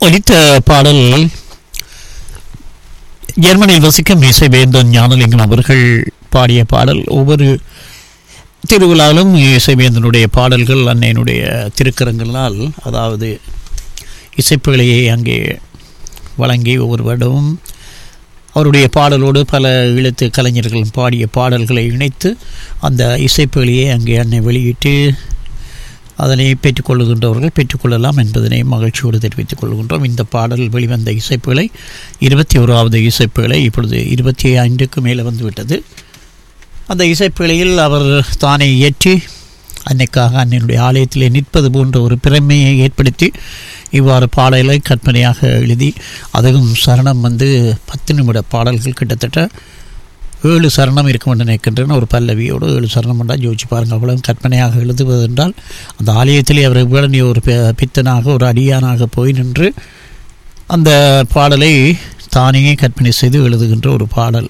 ஒலித்த பாடல் ஜெர்மனியில் வசிக்கும் இசைவேந்தன் ஞானலிங்கம் அவர்கள் பாடிய பாடல் ஒவ்வொரு திருவிழாவிலும் இசைவேந்தனுடைய பாடல்கள் அன்னையினுடைய திருக்கரங்களால் அதாவது இசைப்புகளையே அங்கே வழங்கி ஒவ்வொரு வருடமும் அவருடைய பாடலோடு பல ஈழத்து கலைஞர்கள் பாடிய பாடல்களை இணைத்து அந்த இசைப்புகளையே அங்கே அன்னை வெளியிட்டு அதனை பெற்றுக்கொள்ளுகின்றவர்கள் பெற்றுக்கொள்ளலாம் என்பதனை மகிழ்ச்சியோடு தெரிவித்துக் கொள்கின்றோம் இந்த பாடல் வெளிவந்த இசைப்புகளை இருபத்தி ஓராவது இசைப்புகளை இப்பொழுது இருபத்தி ஐந்துக்கு மேலே வந்துவிட்டது அந்த இசைப்பிழையில் அவர் தானே இயற்றி அன்னைக்காக அன்னையுடைய ஆலயத்திலே நிற்பது போன்ற ஒரு பிரமையை ஏற்படுத்தி இவ்வாறு பாடலை கற்பனையாக எழுதி அதுவும் சரணம் வந்து பத்து நிமிட பாடல்கள் கிட்டத்தட்ட ஏழு சரணம் இருக்கும் என்று நினைக்கின்றன ஒரு பல்லவியோடு ஏழு சரணம் என்றால் யோசிச்சு பாருங்கள் அவ்வளவு கற்பனையாக எழுதுவது என்றால் அந்த ஆலயத்திலே அவர் இவ்வளவு ஒரு பி- பித்தனாக ஒரு அடியானாக போய் நின்று அந்த பாடலை தானே கற்பனை செய்து எழுதுகின்ற ஒரு பாடல்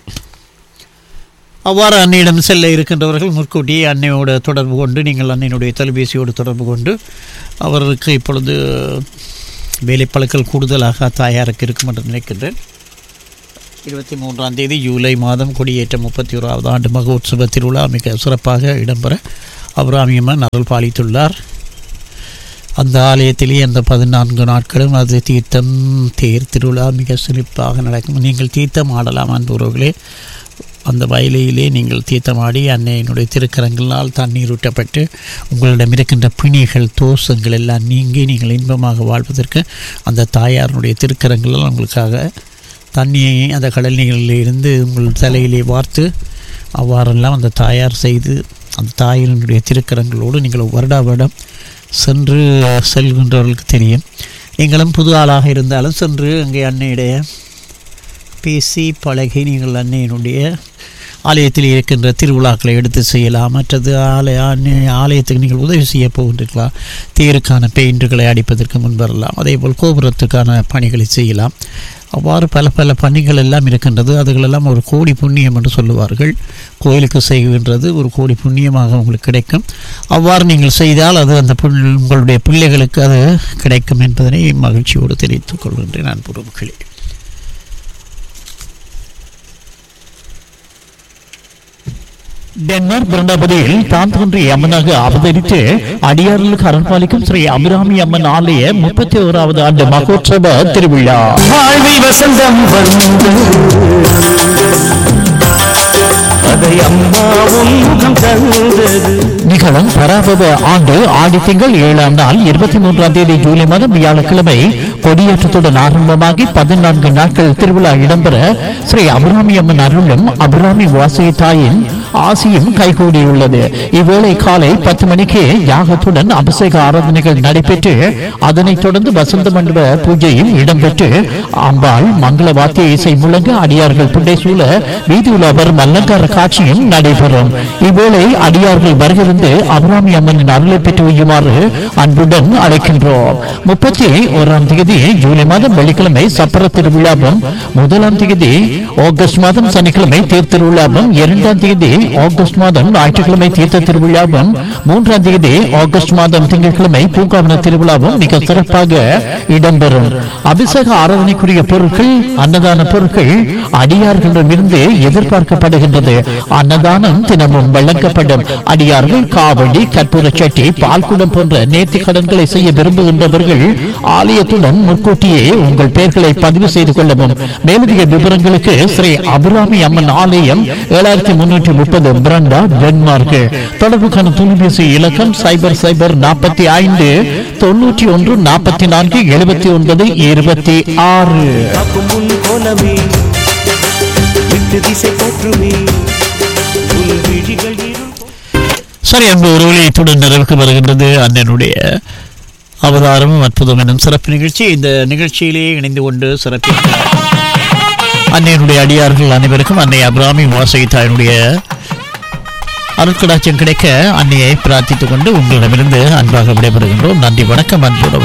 அவ்வாறு அன்னையிடம் செல்ல இருக்கின்றவர்கள் முற்கூட்டியே அன்னையோட தொடர்பு கொண்டு நீங்கள் அன்னையினுடைய தொலைபேசியோடு தொடர்பு கொண்டு அவருக்கு இப்பொழுது வேலைப்பழுக்கள் கூடுதலாக தாயாருக்கு இருக்கும் என்று நினைக்கின்றேன் இருபத்தி மூன்றாம் தேதி ஜூலை மாதம் கொடியேற்ற முப்பத்தி ஓராவது ஆண்டு மகோத்சவ திருவிழா மிக சிறப்பாக இடம்பெற அபிராமியம்மன் அருள் பாலித்துள்ளார் அந்த ஆலயத்திலே அந்த பதினான்கு நாட்களும் அது தீர்த்தம் தேர் திருவிழா மிக சிறப்பாக நடக்கும் நீங்கள் தீர்த்தம் ஆடலாம் அன்புறவுகளே அந்த வயலிலே நீங்கள் தீர்த்தமாடி அன்னையினுடைய திருக்கரங்களால் தண்ணீர் ஊட்டப்பட்டு உங்களிடம் இருக்கின்ற பிணிகள் தோஷங்கள் எல்லாம் நீங்கி நீங்கள் இன்பமாக வாழ்வதற்கு அந்த தாயாருடைய திருக்கரங்களால் உங்களுக்காக தண்ணியை அந்த கடல் நீரில் இருந்து உங்கள் தலையிலே வார்த்து அவ்வாறெல்லாம் அந்த தாயார் செய்து அந்த தாயினுடைய திருக்கரங்களோடு நீங்கள் வருடா வருடம் சென்று செல்கின்றவர்களுக்கு தெரியும் நீங்களும் புது ஆளாக இருந்தாலும் சென்று அங்கே அன்னையுடைய பேசி பழகி நீங்கள் அன்னையினுடைய ஆலயத்தில் இருக்கின்ற திருவிழாக்களை எடுத்து செய்யலாம் மற்றது ஆலய அன்னை- ஆலயத்துக்கு நீங்கள் உதவி செய்ய போகின்றீர்களா தேருக்கான பெயிண்டுகளை அடிப்பதற்கு முன்வரலாம் அதேபோல் கோபுரத்துக்கான பணிகளை செய்யலாம் அவ்வாறு பல பல பணிகள் எல்லாம் இருக்கின்றது அதுகளெல்லாம் ஒரு கோடி புண்ணியம் என்று சொல்லுவார்கள் கோயிலுக்கு செய்கின்றது ஒரு கோடி புண்ணியமாக உங்களுக்கு கிடைக்கும் அவ்வாறு நீங்கள் செய்தால் அது அந்த புள் உங்களுடைய பிள்ளைகளுக்கு அது கிடைக்கும் என்பதனை மகிழ்ச்சியோடு தெரிவித்துக் கொள்கின்றேன் நான் பொறுப்புகளே டென்மார்க் பிருந்தாபதியில் தான் தோன்றிய அம்மனாக அவதரித்து அடியார்களுக்கு அரண்பாலிக்கும் ஸ்ரீ அபிராமி அம்மன் ஆலய முப்பத்தி ஓராவது ஆண்டு மகோற்சவ திருவிழா வாழ்வில் வசந்தம் வந்து அதை அம்மாவும் முகம் தந்தது நிகழும் பராபவ ஆண்டு ஆடி திங்கள் ஏழாம் நாள் இருபத்தி மூன்றாம் தேதி ஜூலை மாதம் வியாழக்கிழமை கொடியேற்றத்துடன் ஆரம்பமாகி பதினான்கு நாட்கள் திருவிழா இடம்பெற ஸ்ரீ அபிராமி அம்மன் அருளும் அபிராமி வாசகி தாயின் ஆசியும் கைகூடியுள்ளது இவ்வேளை காலை பத்து மணிக்கு யாகத்துடன் அபிஷேக ஆராதனைகள் நடைபெற்று அதனைத் தொடர்ந்து வசந்த மண்டப பூஜையும் இடம்பெற்று அம்பாள் மங்கள வாத்திய இசை முழங்க அடியார்கள் புண்டை சூழ வீதி உலா வரும் அலங்கார காட்சியும் நடைபெறும் இவ்வேளை அடியார்கள் வருகிருந்து அபிராமி அம்மனின் அருளை பெற்று வையுமாறு அன்புடன் அழைக்கின்றோம் முப்பத்தி ஓராம் தேதி ஜூலை மாதம் வெள்ளிக்கிழமை சப்பர திருவிழாவும் முதலாம் தேதி ஆகஸ்ட் மாதம் சனிக்கிழமை தேர் திருவிழாவும் இரண்டாம் தேதி ஆகஸ்ட் மாதம் ஞாயிற்றுக்கிழமை தீர்த்த திருவிழாவும் மூன்றாம் தேதி ஆகஸ்ட் மாதம் திங்கட்கிழமை பூங்காவன திருவிழாவும் மிக சிறப்பாக இடம்பெறும் அபிஷேக ஆராதனைக்குரிய பொருட்கள் அன்னதான பொருட்கள் அடியார்களிடமிருந்து எதிர்பார்க்கப்படுகின்றது அன்னதானம் தினமும் வழங்கப்படும் அடியார்கள் காவடி கற்பூர சட்டி பால்குடம் போன்ற நேர்த்தி கடன்களை செய்ய விரும்புகின்றவர்கள் ஆலயத்துடன் முன்கூட்டியே உங்கள் பெயர்களை பதிவு செய்து கொள்ளவும் மேலதிக விவரங்களுக்கு ஸ்ரீ அபிராமி அம்மன் ஆலயம் ஏழாயிரத்தி முன்னூற்றி முப்பது பிரண்டா டென்மார்க் தொடர்புக்கான தொலைபேசி இலக்கம் சைபர் சைபர் நாற்பத்தி ஐந்து தொண்ணூற்றி ஒன்று நாற்பத்தி நான்கு எழுபத்தி ஒன்பது இருபத்தி ஆறு காக்கும் முன் கோலமே விட்டு திசை போற்றுமே உன் விழிகள் இருள் சரி அன்பு ஒருவழி இத்துடன் நிறைவுக்கு வருகின்றது அண்ணனுடைய அவதாரமும் அற்புதம் எனும் சிறப்பு நிகழ்ச்சி இந்த நிகழ்ச்சியிலே இணைந்து கொண்டு சிறப்பு அன்னையினுடைய அடியார்கள் அனைவருக்கும் அன்னை அபிராமி வாசகி தாயினுடைய அருட்கடாட்சியம் கிடைக்க அன்னையை பிரார்த்தித்துக் கொண்டு உங்களிடமிருந்து அன்பாக விடைபெறுகின்றோம் நன்றி வணக்கம் அன்புறவு